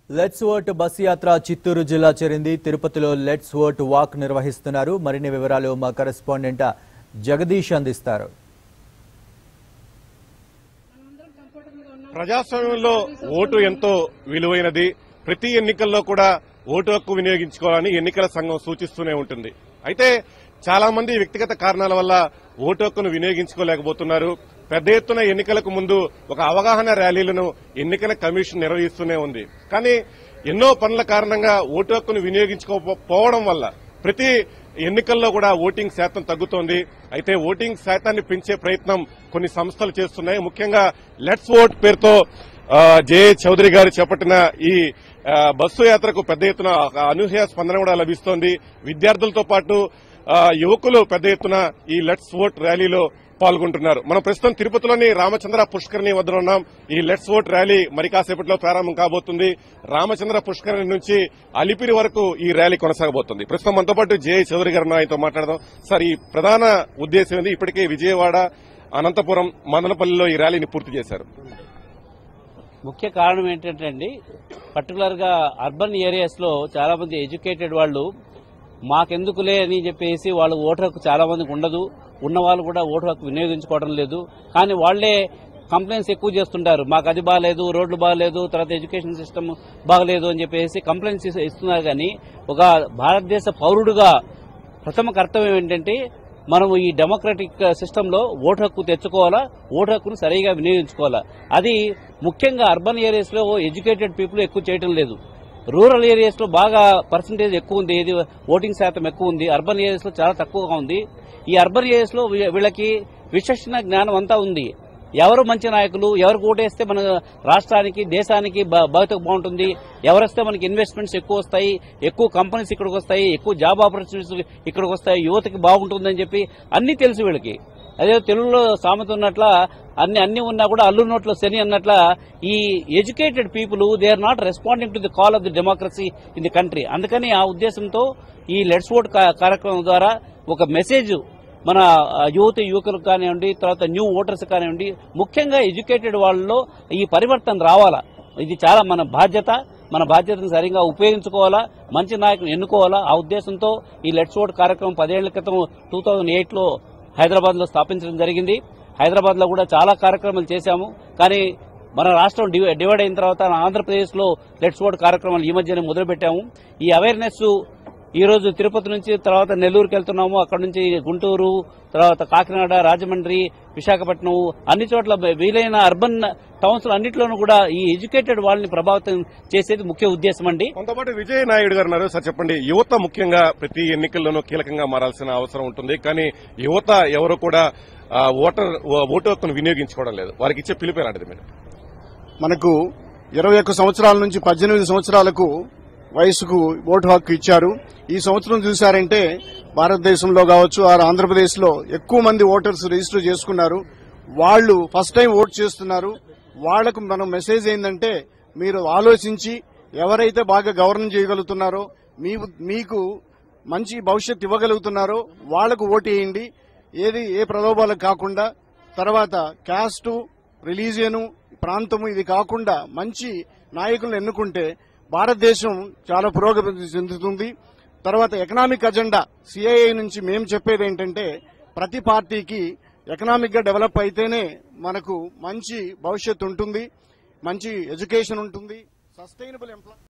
Let's vote bus యాత్ర చిత్తూరు జిల్లా చేరింది తిరుపతిలో లెట్స్ ఓట్ వాక్ నిర్వహిస్తున్నారు మరిన్ని వివరాలు మా కరెస్పాండెంట్ జగదీష్ అందిస్తారు ప్రజాస్వామ్యంలో ఓటు ఎంతో విలువైనది ప్రతి ఎన్నికల్లో కూడా ఓటు హక్కు వినియోగించుకోవాలని ఎన్నికల సంఘం సూచిస్తూనే ఉంటుంది అయితే చాలా మంది వ్యక్తిగత కారణాల వల్ల ఓటు హక్కును వినియోగించుకోలేకపోతున్నారు పెద్ద ఎత్తున ఎన్నికలకు ముందు ఒక అవగాహన ర్యాలీలను ఎన్నికల కమిషన్ నిర్వహిస్తూనే ఉంది కానీ ఎన్నో పనుల కారణంగా ఓటు హక్కును వినియోగించుకోకపోవడం వల్ల ప్రతి ఎన్నికల్లో కూడా ఓటింగ్ శాతం తగ్గుతోంది అయితే ఓటింగ్ శాతాన్ని పెంచే ప్రయత్నం కొన్ని సంస్థలు చేస్తున్నాయి ముఖ్యంగా లెట్స్ ఓట్ పేరుతో ఆ, జే చౌదరి గారు చేపట్టిన ఈ ఆ, బస్సు యాత్రకు పెద్ద ఎత్తున ఒక అనూహ్య స్పందన కూడా లభిస్తోంది విద్యార్థులతో పాటు ఆ, యువకులు పెద్ద ఎత్తున ఈ లెట్స్ ఓట్ ర్యాలీలో పాల్గొంటున్నారు మనం ప్రస్తుతం తిరుపతిలోని రామచంద్ర పుష్కరిణి వద్ద ఉన్నాం ఈ లెట్స్ ఓట్ ర్యాలీ మరి కాసేపట్లో ప్రారంభం కాబోతుంది రామచంద్ర పుష్కరిణి నుంచి అలిపిరి వరకు ఈ ర్యాలీ కొనసాగబోతుంది ప్రస్తుతం మనతో పాటు జే చౌదరి గారు ఉన్నారు. ఆయనతో మాట్లాడదాం సార్ ఈ ప్రధాన ఉద్దేశం ఏంది ఇప్పటికే విజయవాడ అనంతపురం మదనపల్లిలో ఈ ర్యాలీని పూర్తి చేశారు ముఖ్య కారణం ఏంటంటే అండి పర్టికులర్ గా అర్బన్ ఏరియాస్ లో చాలా మంది ఎడ్యుకేటెడ్ వాళ్ళు మాకెందుకులే అని చెప్పేసి వాళ్ళు ఓటు హక్కు చాలా మందికి ఉండదు ఉన్న వాళ్ళు కూడా ఓటు హక్కు వినియోగించుకోవడం లేదు కానీ వాళ్లే కంప్లైంట్స్ ఎక్కువ చేస్తుంటారు మాకు అది బాగాలేదు రోడ్లు బాగాలేదు తర్వాత ఎడ్యుకేషన్ సిస్టమ్ బాగలేదు అని చెప్పేసి కంప్లైంట్స్ ఇస్- ఇస్తున్నారు కానీ ఒక భారతదేశ పౌరుడుగా ప్రథమ కర్తవ్యం ఏంటంటే మనం ఈ డెమోక్రటిక్ సిస్టమ్ లో ఓటు హక్కు తెచ్చుకోవాలా ఓటు హక్కును సరిగా వినియోగించుకోవాలా అది ముఖ్యంగా అర్బన్ ఏరియాస్ లో ఎడ్యుకేటెడ్ పీపుల్ ఎక్కువ చేయటం లేదు రూరల్ ఏరియాస్ లో బాగా పర్సంటేజ్ ఎక్కువ ఉంది ఇది ఓటింగ్ శాతం ఎక్కువ ఉంది అర్బన్ ఏరియాస్ లో చాలా తక్కువగా ఉంది ఈ అర్బన్ ఏరియాస్ లో వీ- వీళ్ళకి విచక్షణ జ్ఞానం అంతా ఉంది ఎవరు మంచి నాయకులు ఎవరు ఓటేస్తే మన రాష్ట్రానికి దేశానికి బ- భవితకు బాగుంటుంది ఎవరేస్తే మనకి ఇన్వెస్ట్మెంట్స్ ఎక్కువ వస్తాయి ఎక్కువ కంపెనీస్ ఇక్కడికి వస్తాయి ఎక్కువ జాబ్ ఆపర్చునిటీస్ ఇక్కడికి వస్తాయి యువతకి బాగుంటుందని చెప్పి అన్ని తెలుసు వీళ్ళకి అదే తెలుగులో సామెత ఉన్నట్ల అన్ని అన్ని ఉన్నా కూడా అల్లు నోట్లో శని అన్నట్ల ఈ educated people they are not responding to the call of the democracy in the country అందుకని ఆ ఉద్దేశంతో ఈ లెట్స్ ఓట్ కార్యక్రమం ద్వారా ఒక మెసేజ్ మన ఆ, యువత యువకులకు కానివ్వండి తర్వాత న్యూ ఓటర్స్ కానివ్వండి ముఖ్యంగా ఎడ్యుకేటెడ్ వాళ్ళలో ఈ పరివర్తన రావాలా ఇది చాలా మన బాధ్యత మన బాధ్యతను సరిగా ఉపయోగించుకోవాలా మంచి నాయకులు ఎన్నుకోవాలా ఆ ఉద్దేశంతో ఈ లెట్స్ ఓట్ కార్యక్రమం పదేళ్ల క్రితం టూ థౌజండ్ ఎయిట్ లో హైదరాబాద్ లో స్థాపించడం జరిగింది హైదరాబాద్ లో కూడా చాలా కార్యక్రమాలు చేశాము కానీ మన రాష్ట్రం డివై- డివైడ్ అయిన తర్వాత ఆంధ్రప్రదేశ్ లో లెట్స్ ఓట్ కార్యక్రమాలు ఈ మధ్యనే మొదలుపెట్టాము ఈ అవేర్నెస్ ఈ రోజు తిరుపతి నుంచి తర్వాత నెల్లూరుకి వెళ్తున్నాము అక్కడ నుంచి గుంటూరు తర్వాత కాకినాడ రాజమండ్రి విశాఖపట్నం అన్ని చోట్ల వీలైన అర్బన్ టౌన్స్ అన్నింటిలోనూ కూడా ఈ ఎడ్యుకేటెడ్ వాళ్ళని ప్రభావితం చేసేది ముఖ్య ఉద్దేశం అండి మనతో పాటు విజయ నాయుడు గారు ఉన్నారు సార్ చెప్పండి యువత ముఖ్యంగా ప్రతి ఎన్నికల్లోనూ కీలకంగా మారాల్సిన అవసరం ఉంటుంది కానీ యువత ఎవరు కూడా ఆ, ఓటర్ ఓటు హక్కును వినియోగించుకోవడం లేదు వారికి ఇచ్చే పిలుపు ఎలాంటిది మీరు మనకు ఇరవై ఒక్క సంవత్సరాల నుంచి పద్దెనిమిది సంవత్సరాలకు వయసుకు ఓటు హక్కు ఇచ్చారు ఈ సంవత్సరం చూశారంటే భారతదేశంలో కావచ్చు ఆర్ ఆంధ్రప్రదేశ్ లో ఎక్కువ మంది ఓటర్స్ రిజిస్టర్ చేసుకున్నారు వాళ్ళు ఫస్ట్ టైం ఓట్ చేస్తున్నారు వాళ్లకు మనం మెసేజ్ ఏంటంటే మీరు ఆలోచించి ఎవరైతే బాగా గవర్నర్ చేయగలుగుతున్నారో మీ మీకు మంచి భవిష్యత్ ఇవ్వగలుగుతున్నారో వాళ్లకు ఓటేయండి ఏది ఏ ప్రలోభాలకు కాకుండా తర్వాత క్యాస్టు రిలీజియను ప్రాంతము ఇది కాకుండా మంచి నాయకులను ఎన్నుకుంటే భారతదేశం చాలా పురోగతి చెందుతుంది తర్వాత ఎకనామిక్ అజెండా సిఐఐ నుంచి మేము చెప్పేది ఏంటంటే ప్రతి పార్టీకి ఎకనామిక్ గా డెవలప్ అయితేనే మనకు మంచి భవిష్యత్తు ఉంటుంది మంచి ఎడ్యుకేషన్ ఉంటుంది సస్టైనబుల్ ఎంప్లాయ్